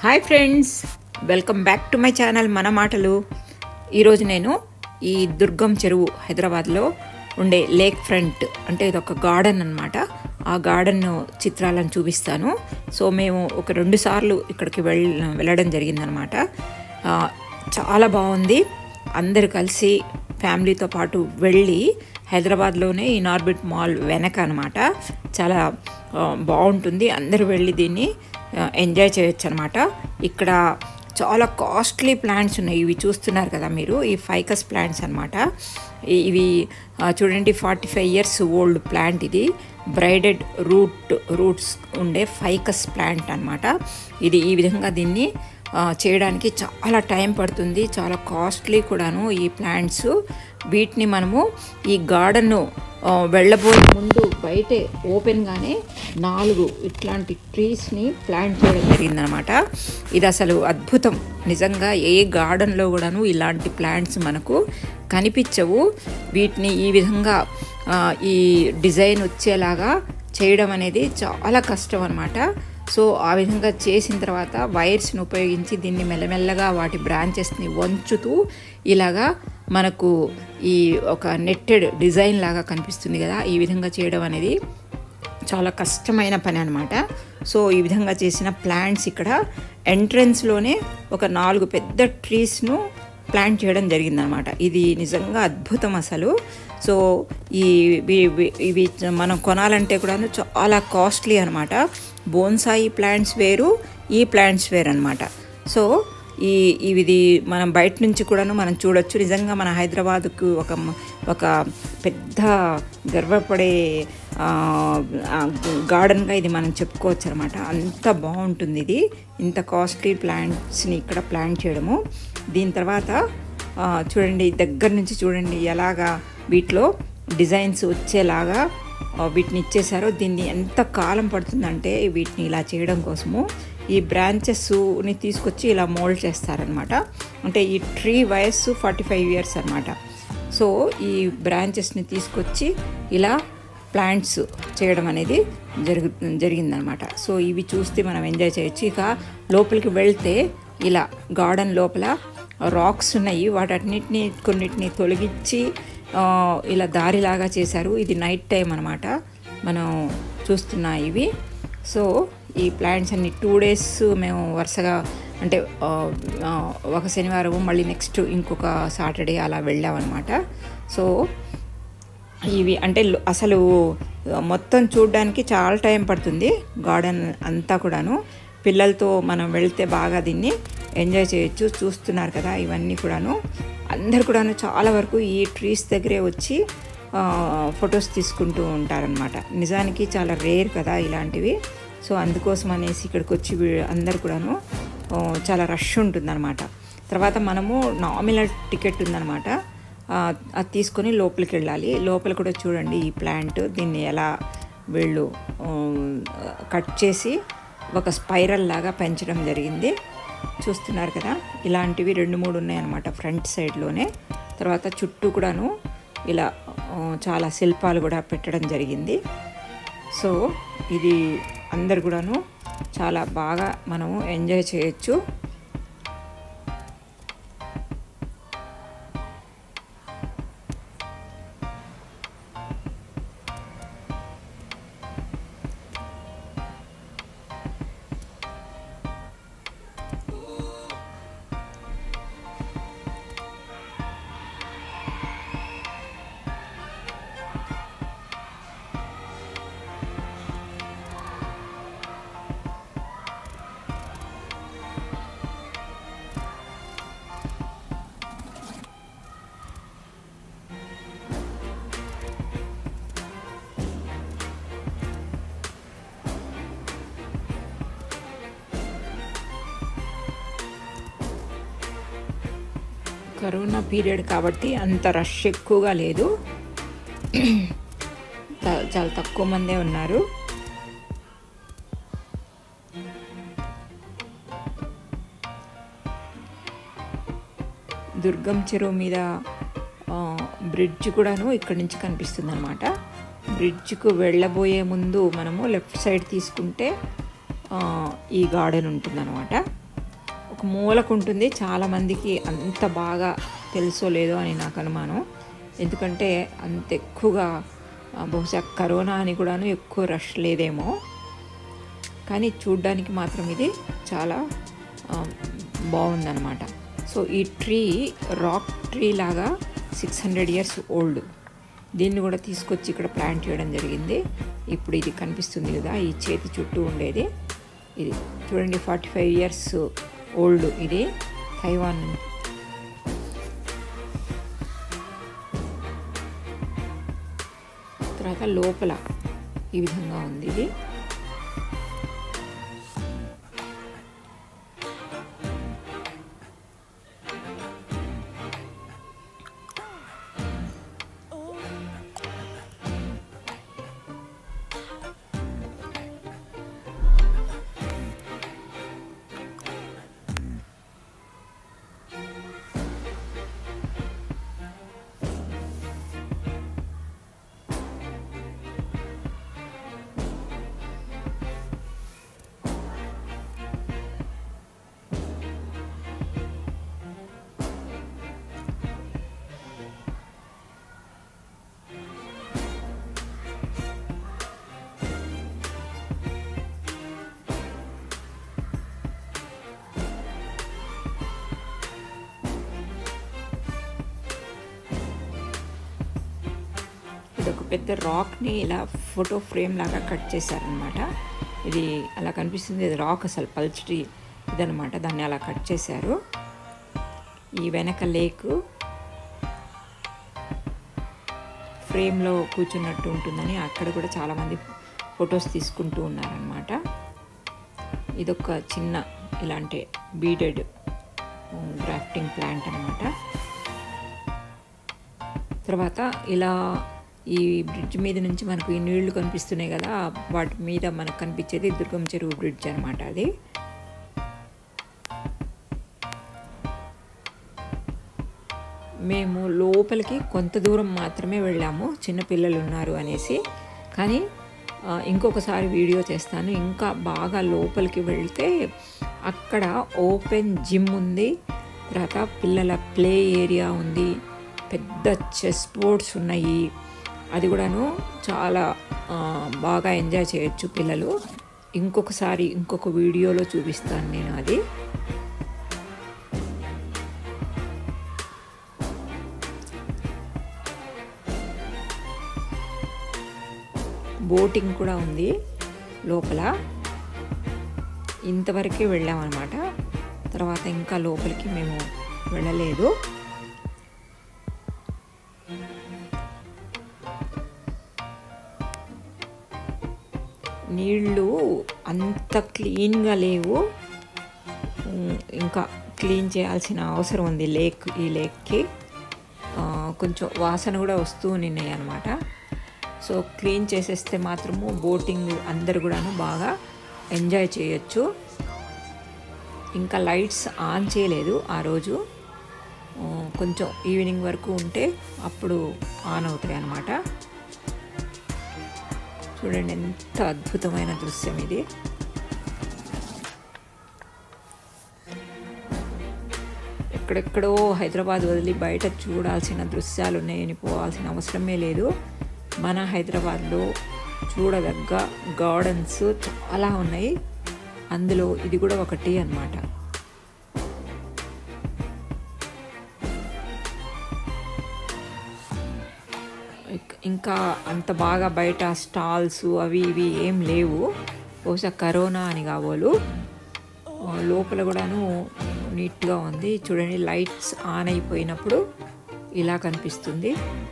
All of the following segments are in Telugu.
hi friends welcome back to my channel మన మాటలు ఈరోజు నేను ఈ దుర్గం చెరువు హైదరాబాద్లో ఉండే లేక్ ఫ్రంట్ అంటే ఇది ఒక గార్డెన్ అనమాట ఆ గార్డెన్ చిత్రాలను చూపిస్తాను సో మేము ఒక రెండు సార్లు ఇక్కడికి వెళ్ వెళ్ళడం జరిగిందనమాట ఆ, చాలా బాగుంది అందరు కలిసి ఫ్యామిలీతో పాటు వెళ్ళి హైదరాబాద్లోనే ఈ నార్బిట్ మాల్ వెనక అనమాట చాలా ఆ, బాగుంటుంది అందరూ వెళ్ళి దీన్ని ఆ, ఎంజాయ్ చేయొచ్చు అనమాట ఇక్కడ చాలా కాస్ట్లీ ప్లాంట్స్ ఉన్నాయి ఇవి చూస్తున్నారు కదా మీరు ఈ ఫైకస్ ప్లాంట్స్ అనమాట ఇవి ఆ, చూడండి forty five years old plant ఇది బ్రైడెడ్ రూట్ రూట్స్ ఉండే ఫైకస్ ప్లాంట్ అనమాట ఇది ఈ విధంగా దీన్ని ఆ, చేయడానికి చాలా టైం పడుతుంది చాలా కాస్ట్లీ కూడాను ఈ ప్లాంట్స్ వీటిని మనము ఈ గార్డెన్ వెళ్ళబోయే ముందు బయటే ఓపెన్గానే నాలుగు ఇట్లాంటి ట్రీస్ని ప్లాంట్ చేయడం జరిగిందనమాట ఇది అసలు అద్భుతం నిజంగా ఏ గార్డెన్లో కూడాను ఇలాంటి ప్లాంట్స్ మనకు కనిపించవు వీటిని ఈ విధంగా ఆ, ఈ డిజైన్ వచ్చేలాగా చేయడం అనేది చాలా కష్టం అనమాట సో ఆ విధంగా చేసిన తర్వాత వైర్స్ని ఉపయోగించి దీన్ని మెల్లమెల్లగా వాటి బ్రాంచెస్ని వంచుతూ ఇలాగా మనకు ఈ ఒక నెట్టెడ్ డిజైన్ లాగా కనిపిస్తుంది కదా ఈ విధంగా చేయడం అనేది చాలా కష్టమైన పని అనమాట సో ఈ విధంగా చేసిన ప్లాంట్స్ ఇక్కడ ఎంట్రన్స్లోనే ఒక నాలుగు పెద్ద ట్రీస్ను ప్లాంట్ చేయడం జరిగిందనమాట ఇది నిజంగా అద్భుతం అసలు సో ఈ ఇవి- ఇవి- ఇవి మనం కొనాలంటే కూడా చాలా కాస్ట్లీ అనమాట బోన్సాయి ప్లాంట్స్ వేరు ఈ ప్లాంట్స్ వేరు అనమాట సో ఈ ఇది మనం బయట నుంచి కూడాను మనం చూడొచ్చు నిజంగా మన హైదరాబాద్కు ఒక మ- ఒక పెద్ద గర్వపడే ఆ, ఆ, గార్డెన్గా ఇది మనం చెప్పుకోవచ్చు అనమాట అంత బాగుంటుంది ఇది ఇంత కాస్ట్లీ ప్లాంట్స్ని ఇక్కడ ప్లాంట్ చేయడము దీని తర్వాత ఆ, చూడండి దగ్గర నుంచి చూడండి ఎలాగా వీటిలో డిజైన్స్ వచ్చేలాగా ఆ, వీటిని ఇచ్చేసారో దీన్ని ఎంత కాలం పడుతుందంటే వీటిని ఇలా చేయడం కోసము ఈ బ్రాంచెస్ని తీసుకొచ్చి ఇలా మోల్డ్ చేస్తారనమాట అంటే ఈ ట్రీ వయస్సు ఫార్టీ ఫైవ్ ఇయర్స్ అనమాట సో ఈ బ్రాంచెస్ని తీసుకొచ్చి ఇలా ప్లాంట్స్ చేయడం అనేది జరుగు జరిగిందనమాట సో ఇవి చూస్తే మనం ఎంజాయ్ చేయొచ్చు ఇక లోపలికి వెళ్తే ఇలా గార్డెన్ లోపల రాక్స్ ఉన్నాయి వాటన్నిటిని కొన్నిటిని తొలగించి ఆ, ఇలా దారిలాగా చేశారు ఇది నైట్ టైం అనమాట మనం చూస్తున్న ఇవి సో ఈ ప్లాంట్స్ అన్ని టూ డేస్ మేము వరుసగా అంటే ఆ, ఆ, ఒక శనివారం మళ్ళీ నెక్స్ట్ ఇంకొక సాటర్డే అలా వెళ్ళామన్నమాట సో ఇవి అంటే లో- అసలు మొత్తం చూడడానికి చాలా టైం పడుతుంది గార్డెన్ అంతా కూడాను పిల్లలతో మనం వెళ్తే బాగా దీన్ని ఎంజాయ్ చేయొచ్చు చూస్తున్నారు కదా ఇవన్నీ కూడాను అందరు కూడాను చాలా వరకు ఈ ట్రీస్ దగ్గరే వచ్చి ఫొటోస్ తీసుకుంటూ ఉంటారనమాట నిజానికి చాలా రేర్ కదా ఇలాంటివి సో అందుకోసం అనేసి ఇక్కడికి వచ్చి వీ- అందరు కూడాను ఆ, చాలా రష్ ఉంటుందన్నమాట తర్వాత మనము నామినల్ టికెట్ ఉందన్నమాట ఆ, అది తీసుకొని లోపలికి వెళ్ళాలి లోపల కూడా చూడండి ఈ ప్లాంట్ దీన్ని ఎలా వీళ్ళు ఉమ్, కట్ చేసి ఒక స్పైరల్ లాగా పెంచడం జరిగింది చూస్తున్నారు కదా ఇలాంటివి రెండు మూడు ఉన్నాయన్నమాట ఫ్రంట్ సైడ్లోనే తర్వాత చుట్టూ కూడాను ఇలా ఆ, చాలా శిల్పాలు కూడా పెట్టడం జరిగింది సో ఇది అందరు కూడాను చాలా బాగా మనము ఎంజాయ్ చేయొచ్చు కరోనా పీరియడ్ కాబట్టి అంత రష్ ఎక్కువగా లేదు త- చాలా తక్కువ మందే ఉన్నారు దుర్గం చెరువు మీద ఆ, బ్రిడ్జ్ కూడాను ఇక్కడి నుంచి కనిపిస్తుంది అనమాట బ్రిడ్జ్కు వెళ్ళబోయే ముందు మనము లెఫ్ట్ సైడ్ తీసుకుంటే ఆ, ఈ గార్డెన్ ఉంటుందన్నమాట ఒక మూలకు ఉంటుంది చాలామందికి అంత బాగా తెలుసో లేదో అని నాకు అనుమానం ఎందుకంటే అంత ఎక్కువగా ఆ, బహుశా కరోనా అని కూడాను ఎక్కువ రష్ లేదేమో కానీ చూడ్డానికి మాత్రం ఇది చాలా ఆ, బాగుందన్నమాట సో ఈ ట్రీ రాక్ ట్రీ లాగా సిక్స్ హండ్రెడ్ ఇయర్స్ ఓల్డ్ దీన్ని కూడా తీసుకొచ్చి ఇక్కడ ప్లాంట్ చేయడం జరిగింది ఇప్పుడు ఇది కనిపిస్తుంది కదా ఈ చేతి చుట్టూ ఉండేది ఇది చూడండి ఫార్టీ ఫైవ్ ఇయర్స్ ఓల్డ్ ఇది తైవాన్ తర్వాత లోపల ఈ విధంగా ఉంది ఇది ఇది ఒక పెద్ద రాక్ని ఇలా ఫోటో ఫ్రేమ్ లాగా కట్ చేశారనమాట ఇది అలా కనిపిస్తుంది ఇది రాక్ అసలు పల్చటి ఇదనమాట దాన్ని అలా కట్ చేశారు ఈ వెనక లేక్ ఫ్రేమ్లో కూర్చున్నట్టు ఉంటుందని అక్కడ కూడా చాలామంది ఫొటోస్ తీసుకుంటూ ఉన్నారనమాట ఇదొక చిన్న ఇలాంటి బీడెడ్ గ్రాఫ్టింగ్ ప్లాంట్ అనమాట తర్వాత ఇలా ఈ బ్రిడ్జ్ మీద నుంచి మనకు ఈ నీళ్లు కనిపిస్తున్నాయి కదా వాటి మీద మనకు కనిపించేది దుర్గం చెరువు బ్రిడ్జ్ అనమాట అది మేము లోపలికి కొంత దూరం మాత్రమే వెళ్ళాము చిన్నపిల్లలు ఉన్నారు అనేసి కానీ ఆ, ఇంకొకసారి వీడియో చేస్తాను ఇంకా బాగా లోపలికి వెళ్తే అక్కడ ఓపెన్ జిమ్ ఉంది తర్వాత పిల్లల ప్లే ఏరియా ఉంది పెద్ద చెస్ బోర్డ్స్ ఉన్నాయి అది కూడాను చాలా ఆ, బాగా ఎంజాయ్ చేయొచ్చు పిల్లలు ఇంకొకసారి ఇంకొక వీడియోలో చూపిస్తాను నేను అది బోటింగ్ కూడా ఉంది లోపల ఇంతవరకే వెళ్ళామన్నమాట తర్వాత ఇంకా లోపలికి మేము వెళ్ళలేదు నీళ్ళు అంత క్లీన్గా లేవు ఉమ్, ఇంకా క్లీన్ చేయాల్సిన అవసరం ఉంది లేక్ ఈ లేక్కి ఆ, కొంచెం వాసన కూడా వస్తూ ఉన్నాయి అనమాట సో క్లీన్ చేసేస్తే మాత్రము బోటింగ్ అందరు కూడాను బాగా ఎంజాయ్ చేయొచ్చు ఇంకా లైట్స్ ఆన్ చేయలేదు ఆ రోజు ఆ, కొంచెం ఈవినింగ్ వరకు ఉంటే అప్పుడు ఆన్ అవుతాయి అన్నమాట చూడండి ఎంత అద్భుతమైన దృశ్యం ఇది ఎక్కడెక్కడో హైదరాబాద్ వదిలి బయట చూడాల్సిన దృశ్యాలు ఉన్నాయని పోవాల్సిన అవసరమే లేదు మన హైదరాబాద్లో చూడదగ్గ గార్డెన్స్ చాలా ఉన్నాయి అందులో ఇది కూడా ఒకటి అన్నమాట ఇక్- ఇంకా అంత బాగా బయట స్టాల్స్ అవి ఇవి ఏం లేవు బహుశా కరోనా అని కాబోలు ఆ, లోపల కూడాను నీట్గా ఉంది చూడండి లైట్స్ ఆన్ అయిపోయినప్పుడు ఇలా కనిపిస్తుంది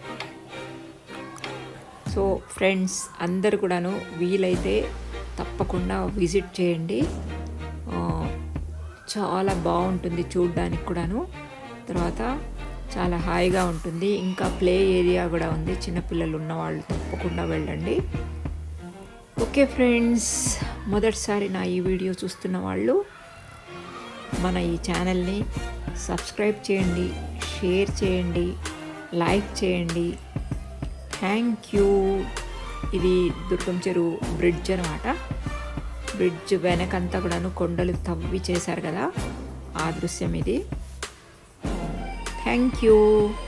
సో ఫ్రెండ్స్ అందరు కూడాను వీలైతే తప్పకుండా విజిట్ చేయండి ఆ, చాలా బాగుంటుంది చూడడానికి కూడాను తర్వాత చాలా హాయిగా ఉంటుంది ఇంకా ప్లే ఏరియా కూడా ఉంది చిన్నపిల్లలు ఉన్న వాళ్ళు తప్పకుండా వెళ్ళండి ఓకే ఫ్రెండ్స్ మొదటిసారి నా ఈ వీడియో చూస్తున్న వాళ్ళు మన ఈ ఛానల్ని సబ్స్క్రైబ్ చేయండి షేర్ చేయండి లైక్ చేయండి థ్యాంక్ యూ ఇది దుర్గం చెరువు బ్రిడ్జ్ అనమాట బ్రిడ్జ్ వెనకంతా కూడాను కొండలు తవ్వి చేశారు కదా ఆ దృశ్యం ఇది థ్యాంక్ యూ